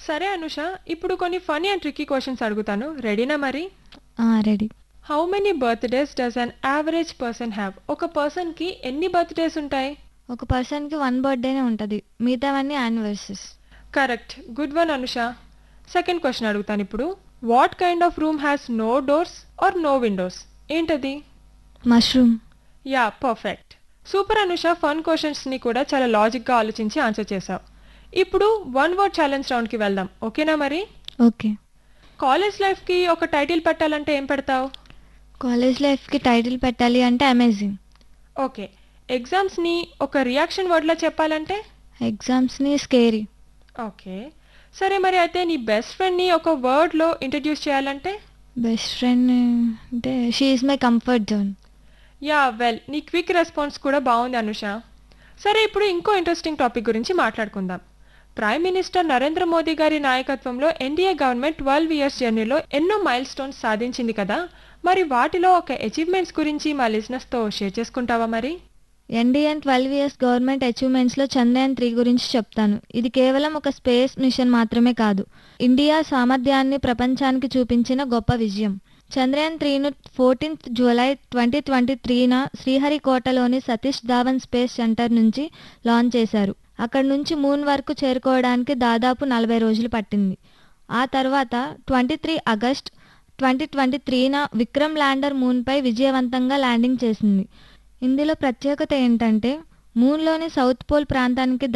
సరే అనుష ఇప్పుడు కొన్ని ఫనీ అండ్ ట్రిక్కీ క్వశ్చన్స్ అడుగుతాను రెడీనా మరి ready how many birthdays does an average person have ఒక పర్సన్కి ఎన్ని బర్త్డేస్ ఉంటాయి ఒక పర్సన్కి వన్ బర్త్డేనే ఉంటుంది మిగతావన్నీ anniversaries correct good one Anusha second question అడుగుతాను ఇప్పుడు what kind of room has no doors or no windows ఏంటది mushroom yeah perfect super Anusha fun క్వశ్చన్స్ని కూడా చాలా లాజిక్గా ఆలోచించి ఆన్సర్ చేశావు ఇప్పుడు వన్ వర్డ్ ఛాలెంజ్ రౌండ్కి వెళ్దాం ఓకేనా మరి ఓకే కాలేజ్ లైఫ్కి ఒక టైటిల్ పెట్టాలంటే ఏం పెడతావు కాలేజ్ లైఫ్కి టైటిల్ పెట్టాలి అంటే అమేజింగ్ ఓకే ఎగ్జామ్స్ని ఒక రియాక్షన్ వర్డ్లో చెప్పాలంటే ఎగ్జామ్స్ని స్కేరీ ఓకే సరే మరి అయితే నీ బెస్ట్ ఫ్రెండ్ని ఒక వర్డ్లో ఇంట్రడ్యూస్ చేయాలంటే బెస్ట్ ఫ్రెండ్ అంటే she is my comfort zone yeah well నీ క్విక్ రెస్పాన్స్ కూడా బాగుంది అనుష సరే ఇప్పుడు ఇంకో ఇంట్రెస్టింగ్ టాపిక్ గురించి మాట్లాడుకుందాం ప్రైమ్ మినిస్టర్ నరేంద్ర మోదీ గారి నాయకత్వంలో ఎన్డీఏ గవర్నమెంట్ ట్వెల్వ్ ఇయర్స్ జర్నీలో ఎన్నో మైల్ స్టోన్స్ సాధించింది కదా మరి వాటిలో ఒక అచీవ్మెంట్స్ గురించి మా లిజినెస్తో షేర్ చేసుకుంటావా మరి ఎన్డీఎన్ ట్వెల్వ్ ఇయర్స్ గవర్నమెంట్ అచీవ్మెంట్స్లో చంద్రయాన్ త్రీ గురించి చెప్తాను ఇది కేవలం ఒక స్పేస్ మిషన్ మాత్రమే కాదు ఇండియా సామర్థ్యాన్ని ప్రపంచానికి చూపించిన గొప్ప విజయం చంద్రయాన్ త్రీను ఫోర్టీన్త్ జూలై ట్వంటీ ట్వంటీ త్రీన శ్రీహరికోటలోని సతీష్ ధావన్ స్పేస్ సెంటర్ నుంచి లాంచ్ చేశారు అక్కడి నుంచి మూన్ వరకు చేరుకోవడానికి దాదాపు నలభై రోజులు పట్టింది ఆ తర్వాత twenty three August twenty twenty త్రీన విక్రమ్ ల్యాండర్ మూన్పై విజయవంతంగా ల్యాండింగ్ చేసింది ఇందులో ప్రత్యేకత ఏంటంటే మూన్లోని సౌత్ పోల్ ప్రాంతానికి